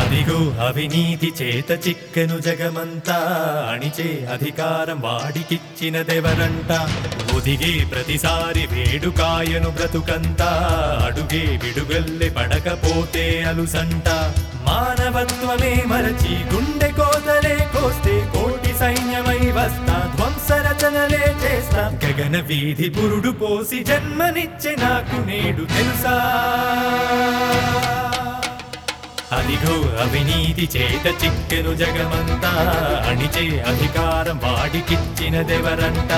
అదిగో అవినీతి చేత చిక్కెను జగమంతా అణిచే అధికారం వాడికిచ్చినదెవరంట ఒదిగే ప్రతిసారి వేడుకాయను బ్రతుకంతా అడుగే విడుగల్లె పడకపోతే అలుసంట మానవత్వమే మరచి గుండె కోతలే కోస్తే కోటి సైన్యమై వస్తా ధ్వంస రచనలే చేస్తా గగన వీధి పురుడు పోసి జన్మనిచ్చే నాకు నేడు తెలుసా అదిగో అవినీతి చేత చిక్కెను జగమంతా అణిచే అధికారం వాడికిచ్చినదెవరంట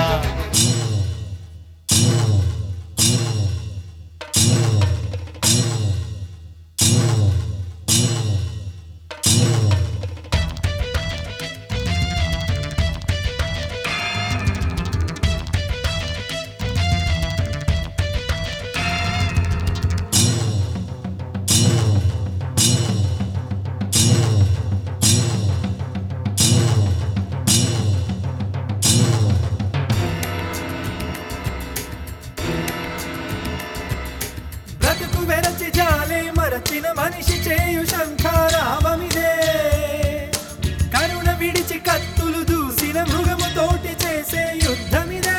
బ్రతుకు వెరచి జాలే మరచిన మనిషి చేయు శంఖారావమిదే కరుణ విడిచి కత్తులు దూసిన మృగము తోటి చేసే యుద్ధమిదే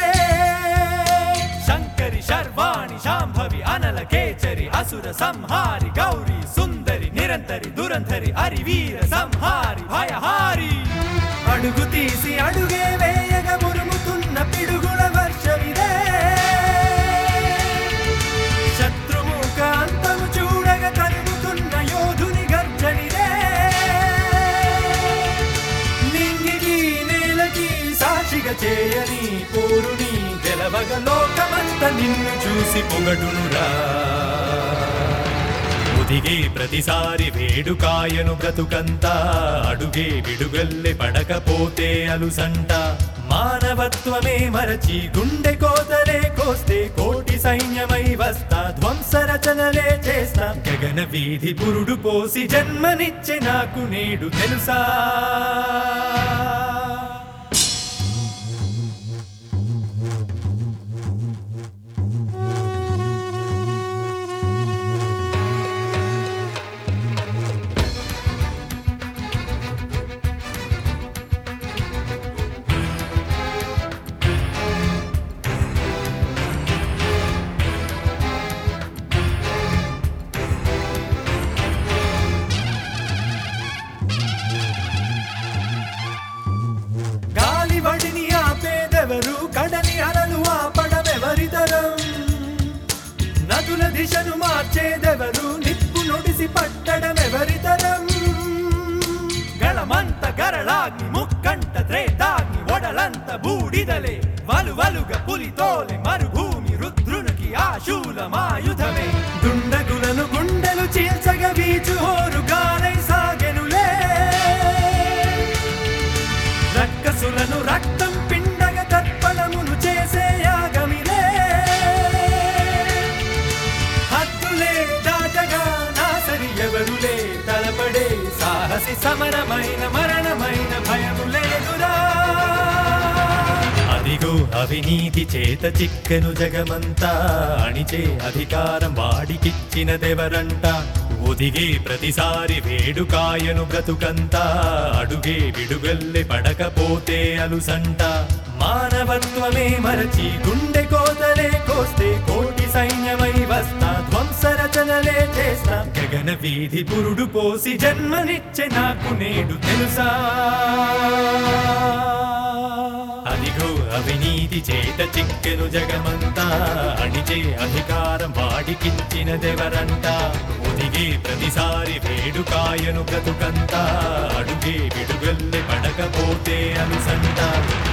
శంకరి శర్వాణి శాంభవి అనల కేచరి అసుర సంహారి గౌరీ సుందరి నిరంతరి దురంధరి అరివీర సంహారి భయహారి అడుగు తీసి అడుగే వేయగ మురుముతున్న పిడుగుల వర్షమిదే శత్రుముఖ అంతము చూడగ తరుముతున్న యోధుని గర్జనిదే నింగికి నేలకి సాక్షిగా చేయని పోరుని గెలవగ లోకమంత నిన్ను చూసి పొగడునురా ఒదిగే ప్రతిసారి వేడుకాయను బ్రతుకంతా అడుగే విడుగల్లె పడకపోతే అలుసంట మానవత్వమే మరచి గుండె కోతలే కోస్తే కోటి సైన్యమై వస్తా ధ్వంస రచనలే చేస్తా గగన వీధి పురుడు పోసి జన్మనిచ్చే నాకు నేడు తెలుసా గాలి వడిని ఆపేదెవరు కడలి అలలు ఆపడమెవరితరం నదుల దిశను మార్చేదెవరు నిప్పు నుడిసి పట్టడమెవరితరం గళమంత గరళాగ్ని ముక్కంట త్రేతాగ్ని ఒడలంత బూడిదలే వలు వలుగ పులితోలే మరుభూమి రుద్రునికి ఆశూలమాయుధమే దుండగులను గుండెలు చీల్చగ వీచు హోరు గాలై సాగెనులే రక్కసులను రక్తం పిండగ తర్పణమును చేసే యాగమిలే హద్దులే దాటగా నాసరి ఎవరులే తలపడే సాహసి సమరమైన మరణమైన భయము లేదురా అదిగో అవినీతి చేత చిక్కెను జగమంతా అణిచే అధికారం వాడికిచ్చినదెవరంట ఒదిగే ప్రతిసారి వేడుకాయను బ్రతుకంతా అడుగే విడుగల్లె పడకపోతే అలుసంట మానవత్వమే మరచి గుండె కోతలే కోస్తే కోటి సైన్యమై వస్తా ధ్వంస రచనలే చేస్తా గగన వీధి పురుడు పోసి జన్మనిచ్చే నాకు నేడు తెలుసా అదిగో అవినీతి చేత చిక్కెను జగమంతా అణిచే అధికారం వాడికిచ్చినదెవరంట ఒదిగే ప్రతిసారి వేడుకాయను బ్రతుకంతా అడుగే విడుగల్లె పడకపోతే అలుసంట